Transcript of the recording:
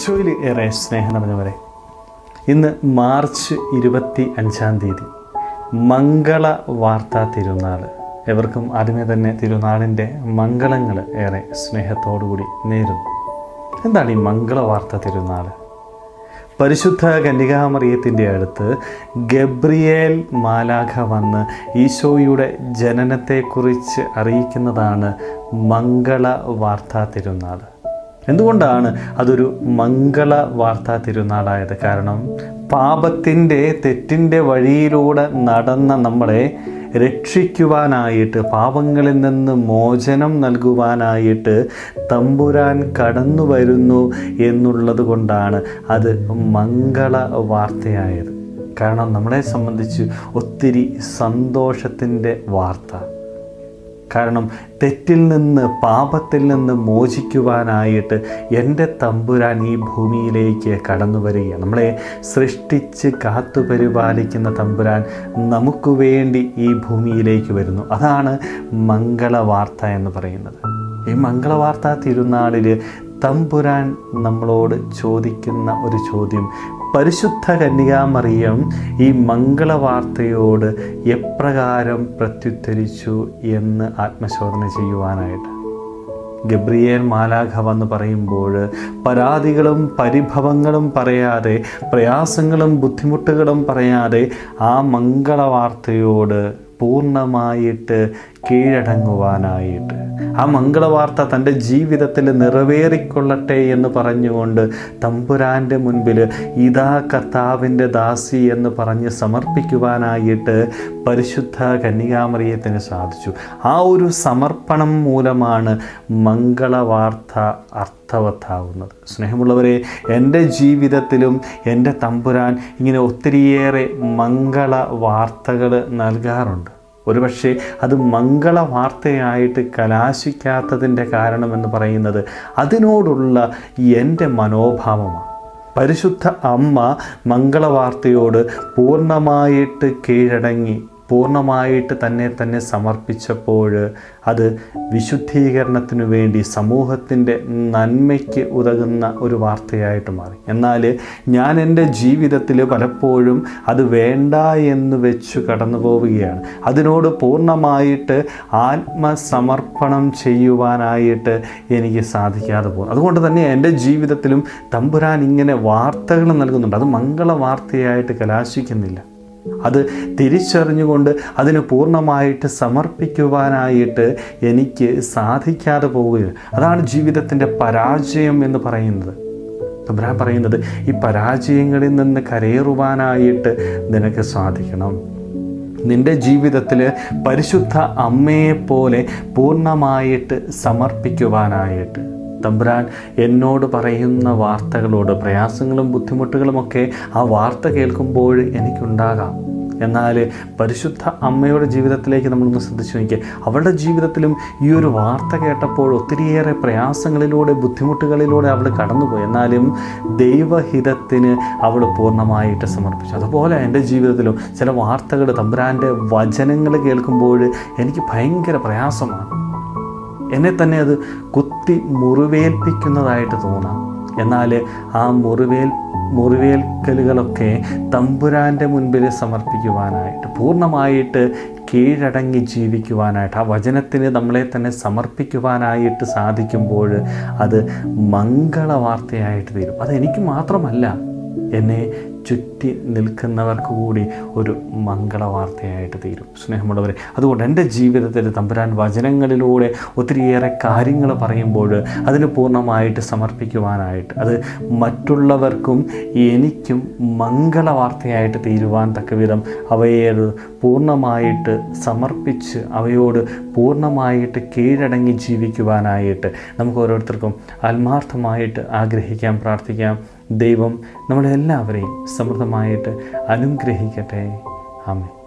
ഈശോയിൽ ഏറെ സ്നേഹം നിറഞ്ഞവരെ ഇന്ന് മാർച്ച് ഇരുപത്തി അഞ്ചാം തീയതി മംഗള വാർത്താ തിരുനാൾ എവർക്കും ആദ്യമേ തന്നെ തിരുനാളിൻ്റെ മംഗളങ്ങൾ ഏറെ സ്നേഹത്തോടുകൂടി നേരുന്നു എന്താണ് ഈ മംഗള വാർത്താ തിരുനാൾ പരിശുദ്ധ കന്യകാമറിയത്തിൻ്റെ അടുത്ത് ഗബ്രിയേൽ മാലാഖ വന്ന് ഈശോയുടെ ജനനത്തെക്കുറിച്ച് അറിയിക്കുന്നതാണ് മംഗള വാർത്താ തിരുനാൾ എന്തുകൊണ്ടാണ് അതൊരു മംഗള വാർത്താ തിരുനാളായത് കാരണം പാപത്തിൻ്റെ തെറ്റിൻ്റെ വഴിയിലൂടെ നടന്ന നമ്മളെ രക്ഷിക്കുവാനായിട്ട് പാപങ്ങളിൽ നിന്ന് മോചനം നൽകുവാനായിട്ട് തമ്പുരാൻ കടന്നു വരുന്നു എന്നുള്ളത് കൊണ്ടാണ് അത് മംഗള വാർത്തയായത് കാരണം നമ്മളെ സംബന്ധിച്ച് ഒത്തിരി സന്തോഷത്തിൻ്റെ വാർത്ത കാരണം തെറ്റിൽ നിന്ന് പാപത്തിൽ നിന്ന് മോചിക്കുവാനായിട്ട് എൻ്റെ തമ്പുരാൻ ഈ ഭൂമിയിലേക്ക് കടന്നു വരികയാണ് നമ്മളെ സൃഷ്ടിച്ച് കാത്തു പരിപാലിക്കുന്ന തമ്പുരാൻ നമുക്ക് വേണ്ടി ഈ ഭൂമിയിലേക്ക് വരുന്നു അതാണ് മംഗളവാർത്ത എന്ന് പറയുന്നത് ഈ മംഗളവാർത്ത തിരുനാളിൽ തമ്പുരാൻ നമ്മളോട് ചോദിക്കുന്ന ഒരു ചോദ്യം പരിശുദ്ധ കന്യകാമറിയം ഈ മംഗളവാർത്തയോട് എപ്രകാരം പ്രത്യുത്തരിച്ചു എന്ന് ആത്മശോധന ചെയ്യുവാനായിട്ട് ഗബ്രിയേൽ മാലാഖ വന്ന് പറയുമ്പോൾ പരാതികളും പരിഭവങ്ങളും പറയാതെ പ്രയാസങ്ങളും ബുദ്ധിമുട്ടുകളും പറയാതെ ആ മംഗളവാർത്തയോട് പൂർണ്ണമായിട്ട് കീഴടങ്ങുവാനായിട്ട് ആ മംഗളവാർത്ത തൻ്റെ ജീവിതത്തിൽ നിറവേറിക്കൊള്ളട്ടെ എന്ന് പറഞ്ഞുകൊണ്ട് തമ്പുരാൻ്റെ മുൻപിൽ ഇതാ കർത്താവിൻ്റെ ദാസി എന്ന് പറഞ്ഞ് സമർപ്പിക്കുവാനായിട്ട് പരിശുദ്ധ കന്യകാമറിയത്തിന് സാധിച്ചു ആ ഒരു സമർപ്പണം മൂലമാണ് മംഗളവാർത്ത അർത്ഥവത്താവുന്നത് സ്നേഹമുള്ളവരെ എൻ്റെ ജീവിതത്തിലും എൻ്റെ തമ്പുരാൻ ഇങ്ങനെ ഒത്തിരിയേറെ മംഗള വാർത്തകൾ നൽകാറുണ്ട് ഒരുപക്ഷെ അത് മംഗള വാർത്തയായിട്ട് കലാശിക്കാത്തതിൻ്റെ കാരണമെന്ന് പറയുന്നത് അതിനോടുള്ള എൻ്റെ മനോഭാവമാണ് പരിശുദ്ധ അമ്മ മംഗളവാർത്തയോട് പൂർണ്ണമായിട്ട് കീഴടങ്ങി പൂർണ്ണമായിട്ട് തന്നെ തന്നെ സമർപ്പിച്ചപ്പോൾ അത് വിശുദ്ധീകരണത്തിനു വേണ്ടി സമൂഹത്തിൻ്റെ നന്മയ്ക്ക് ഉതകുന്ന ഒരു വാർത്തയായിട്ട് മാറി എന്നാൽ ഞാൻ എൻ്റെ ജീവിതത്തിൽ പലപ്പോഴും അത് വേണ്ട എന്ന് വെച്ച് കടന്നു പോവുകയാണ് അതിനോട് പൂർണ്ണമായിട്ട് ആത്മസമർപ്പണം ചെയ്യുവാനായിട്ട് എനിക്ക് സാധിക്കാതെ പോകും അതുകൊണ്ട് തന്നെ എൻ്റെ ജീവിതത്തിലും തമ്പുരാൻ ഇങ്ങനെ വാർത്തകൾ നൽകുന്നുണ്ട് അത് മംഗള വാർത്തയായിട്ട് കലാശിക്കുന്നില്ല അത് തിരിച്ചറിഞ്ഞുകൊണ്ട് അതിന് പൂർണ്ണമായിട്ട് സമർപ്പിക്കുവാനായിട്ട് എനിക്ക് സാധിക്കാതെ പോവുകയാണ് അതാണ് ജീവിതത്തിൻ്റെ പരാജയം എന്ന് പറയുന്നത് തമ്പുരാൻ പറയുന്നത് ഈ പരാജയങ്ങളിൽ നിന്ന് കരയേറുവാനായിട്ട് നിനക്ക് സാധിക്കണം നിൻ്റെ ജീവിതത്തിൽ പരിശുദ്ധ അമ്മയെപ്പോലെ പൂർണ്ണമായിട്ട് സമർപ്പിക്കുവാനായിട്ട് തമ്പുരാൻ എന്നോട് പറയുന്ന വാർത്തകളോട് പ്രയാസങ്ങളും ബുദ്ധിമുട്ടുകളുമൊക്കെ ആ വാർത്ത കേൾക്കുമ്പോൾ എനിക്കുണ്ടാകാം എന്നാൽ പരിശുദ്ധ അമ്മയുടെ ജീവിതത്തിലേക്ക് നമ്മളൊന്ന് ശ്രദ്ധിച്ചു നോക്കിയാൽ അവളുടെ ജീവിതത്തിലും ഈ ഒരു വാർത്ത കേട്ടപ്പോൾ ഒത്തിരിയേറെ പ്രയാസങ്ങളിലൂടെ ബുദ്ധിമുട്ടുകളിലൂടെ അവൾ കടന്നുപോയി എന്നാലും ദൈവഹിതത്തിന് അവൾ പൂർണ്ണമായിട്ട് സമർപ്പിച്ചു അതുപോലെ എൻ്റെ ജീവിതത്തിലും ചില വാർത്തകൾ തമ്പുരാൻ്റെ വചനങ്ങൾ കേൾക്കുമ്പോൾ എനിക്ക് ഭയങ്കര പ്രയാസമാണ് എന്നെ തന്നെ അത് കുത്തി മുറിവേൽപ്പിക്കുന്നതായിട്ട് തോന്നാം എന്നാൽ ആ മുറിവേൽ മുറിവേൽക്കലുകളൊക്കെ തമ്പുരാൻ്റെ മുൻപിൽ സമർപ്പിക്കുവാനായിട്ട് പൂർണ്ണമായിട്ട് കീഴടങ്ങി ജീവിക്കുവാനായിട്ട് ആ വചനത്തിന് നമ്മളെ തന്നെ സമർപ്പിക്കുവാനായിട്ട് സാധിക്കുമ്പോൾ അത് മംഗളവാർത്തയായിട്ട് തീരും അത് എനിക്ക് മാത്രമല്ല എന്നെ ചുറ്റി നിൽക്കുന്നവർക്ക് കൂടി ഒരു മംഗളവാർത്തയായിട്ട് തീരും സ്നേഹമുള്ളവരെ അതുകൊണ്ട് എൻ്റെ ജീവിതത്തിൽ തമ്പുരാൻ വചനങ്ങളിലൂടെ ഒത്തിരിയേറെ കാര്യങ്ങൾ പറയുമ്പോൾ അതിന് പൂർണ്ണമായിട്ട് സമർപ്പിക്കുവാനായിട്ട് അത് മറ്റുള്ളവർക്കും എനിക്കും മംഗളവാർത്തയായിട്ട് തീരുവാൻ തക്ക വിധം അവയെ പൂർണ്ണമായിട്ട് സമർപ്പിച്ച് അവയോട് പൂർണ്ണമായിട്ട് കീഴടങ്ങി ജീവിക്കുവാനായിട്ട് നമുക്ക് ഓരോരുത്തർക്കും ആത്മാർത്ഥമായിട്ട് ആഗ്രഹിക്കാം പ്രാർത്ഥിക്കാം ദൈവം നമ്മളെല്ലാവരെയും സമൃദ്ധമായിട്ട് അനുഗ്രഹിക്കട്ടെ ആമേ